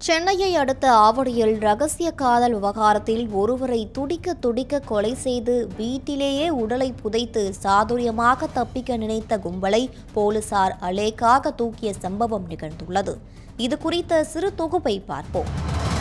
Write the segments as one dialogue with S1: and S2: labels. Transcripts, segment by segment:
S1: சென்னையை அடுத்த ஆவடியில் ரகசிய காதல் விவகாரத்தில் ஒருவரை துடிக்க துடிக்க கொலை செய்து வீட்டிலேயே உடலை புதைத்து சாதுரியமாக தப்பிக்க நினைத்த கும்பலை போலீசார் அலேக்காக தூக்கிய சம்பவம் நிகழ்ந்துள்ளது இது குறித்த சிறு தொகுப்பை பார்ப்போம்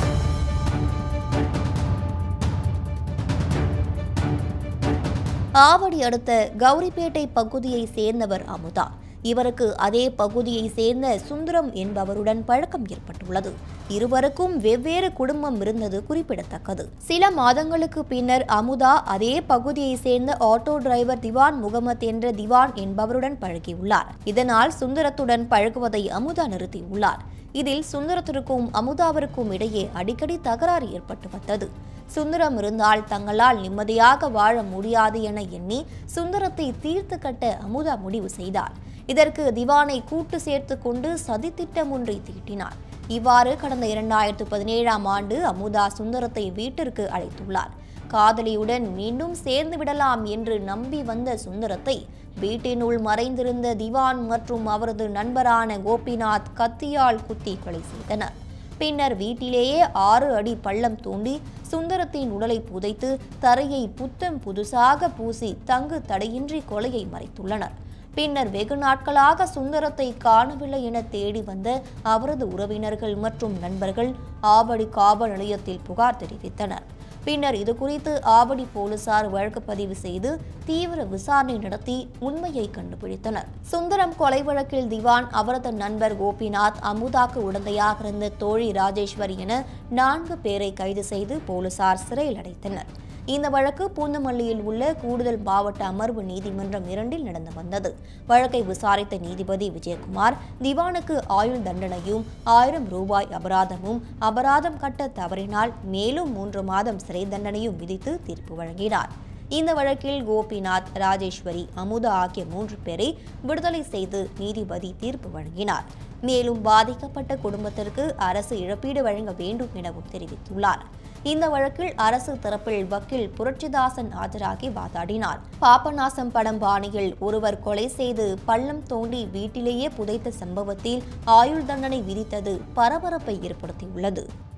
S1: ஆவடி அடுத்த கௌரிப்பேட்டை பகுதியை சேர்ந்தவர் அமுதா இவருக்கு அதே பகுதியை சேர்ந்த சுந்தரம் என்பவருடன் பழக்கம் ஏற்பட்டுள்ளது இருவருக்கும் வெவ்வேறு குடும்பம் இருந்தது குறிப்பிடத்தக்கது சில மாதங்களுக்கு பின்னர் அமுதா அதே பகுதியை சேர்ந்த ஆட்டோ டிரைவர் திவான் முகமது என்ற திவான் என்பவருடன் பழகியுள்ளார் இதனால் சுந்தரத்துடன் பழகுவதை அமுதா நிறுத்தியுள்ளார் இதில் சுந்தரத்திற்கும் அமுதாவிற்கும் இடையே அடிக்கடி தகராறு ஏற்பட்டு வந்தது சுந்தரம் இருந்தால் தங்களால் நிம்மதியாக வாழ முடியாது என எண்ணி சுந்தரத்தை தீர்த்து கட்ட அமுதா முடிவு செய்தார் இதற்கு திவானை கூட்டு சேர்த்து கொண்டு சதித்திட்டம் ஒன்றை தீட்டினார் இவ்வாறு கடந்த இரண்டாயிரத்து பதினேழாம் ஆண்டு அமுதா சுந்தரத்தை வீட்டிற்கு அழைத்துள்ளார் காதலியுடன் மீண்டும் சேர்ந்து விடலாம் என்று நம்பி வந்த சுந்தரத்தை வீட்டினுள் மறைந்திருந்த திவான் மற்றும் அவரது நண்பரான கோபிநாத் கத்தியால் குத்தி கொலை செய்தனர் பின்னர் வீட்டிலேயே ஆறு அடி பள்ளம் தோண்டி சுந்தரத்தின் உடலை புதைத்து தரையை புத்தம் புதுசாக பூசி தங்கு தடையின்றி கொலையை மறைத்துள்ளனர் பின்னர் வெகு நாட்களாக சுந்தரத்தை காணவில்லை என தேடி வந்த அவரது உறவினர்கள் மற்றும் நண்பர்கள் ஆவடி காவல் நிலையத்தில் புகார் தெரிவித்தனர் பின்னர் இதுகுறித்து ஆவடி போலீசார் வழக்கு பதிவு செய்து தீவிர விசாரணை நடத்தி உண்மையை கண்டுபிடித்தனர் சுந்தரம் கொலை வழக்கில் திவான் அவரது நண்பர் கோபிநாத் அமுதாக்கு உடந்தையாக இருந்த தோழி ராஜேஸ்வரி என நான்கு பேரை கைது செய்து போலீசார் சிறையில் அடைத்தனர் இந்த வழக்கு பூந்தமல்லியில் உள்ள கூடுதல் மாவட்ட அமர்வு நீதிமன்றம் இரண்டில் நடந்து வந்தது வழக்கை விசாரித்த நீதிபதி விஜயகுமார் திவானுக்கு ஆயுள் தண்டனையும் ஆயிரம் ரூபாய் அபராதமும் அபராதம் கட்ட தவறினால் மேலும் மூன்று மாதம் சிறை தண்டனையும் விதித்து தீர்ப்பு வழங்கினார் இந்த வழக்கில் கோபிநாத் ராஜேஸ்வரி அமுதா ஆகிய மூன்று பேரை விடுதலை செய்து நீதிபதி தீர்ப்பு வழங்கினார் மேலும் பாதிக்கப்பட்ட குடும்பத்திற்கு அரசு இழப்பீடு வழங்க வேண்டும் எனவும் தெரிவித்துள்ளார் இந்த வழக்கில் அரசு தரப்பில் வக்கீல் புரட்சிதாசன் ஆஜராகி வாதாடினார் பாபநாசம் படம் பாணியில் ஒருவர் கொலை செய்து பள்ளம் தோண்டி வீட்டிலேயே புதைத்த சம்பவத்தில் ஆயுள் தண்டனை விதித்தது பரபரப்பை ஏற்படுத்தியுள்ளது